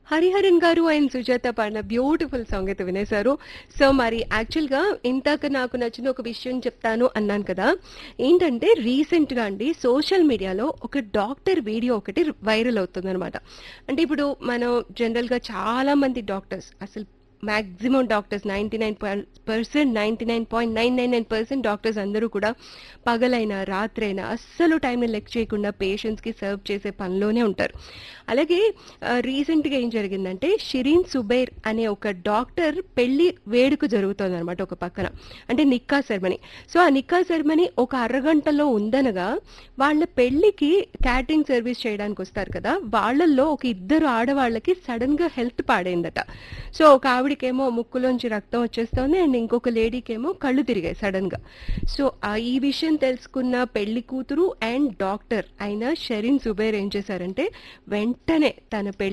హరిహరన్ గారు అండ్ సుజాత పాడిన beautiful song అయితే వినేశారు సో మరి యాక్చువల్గా ఇంతాక నాకు నచ్చిన ఒక విషయం చెప్తాను అన్నాను కదా ఏంటంటే రీసెంట్గా అండి సోషల్ మీడియాలో ఒక డాక్టర్ వీడియో ఒకటి వైరల్ అవుతుంది అనమాట అంటే ఇప్పుడు మనం జనరల్గా చాలా మంది డాక్టర్స్ అసలు maximum doctors ninety nine percent ninety nine point nine nine nine percent doctors అందరూ కూడా పగలైనా రాత్రైనా అస్సలు టైంని లెక్క చేయకుండా పేషెంట్స్కి సర్వ్ చేసే పనిలోనే ఉంటారు అలాగే రీసెంట్గా ఏం జరిగిందంటే షిరీన్ సుబైర్ అనే ఒక డాక్టర్ పెళ్లి వేడుక జరుగుతుంది అనమాట ఒక పక్కన అంటే నిక్కా సెరమనీ సో ఆ నిక్కా సెరమనీ ఒక అరగంటలో ఉందనగా వాళ్ళ పెళ్లికి క్యాటరింగ్ సర్వీస్ చేయడానికి వస్తారు కదా వాళ్ళల్లో ఒక ఇద్దరు ఆడవాళ్ళకి సడన్ గా హెల్త్ పాడైందట సో ఒక ఆవిడకేమో ముక్కులోంచి రక్తం వచ్చేస్తోంది అండ్ ఇంకొక లేడీకేమో కళ్ళు తిరిగాయి సడన్ గా సో ఆ ఈ విషయం తెలుసుకున్న పెళ్లి కూతురు అండ్ డాక్టర్ అయిన షరీన్ సుబైర్ ఏం చేశారంటే వెంటనే తన పెళ్లి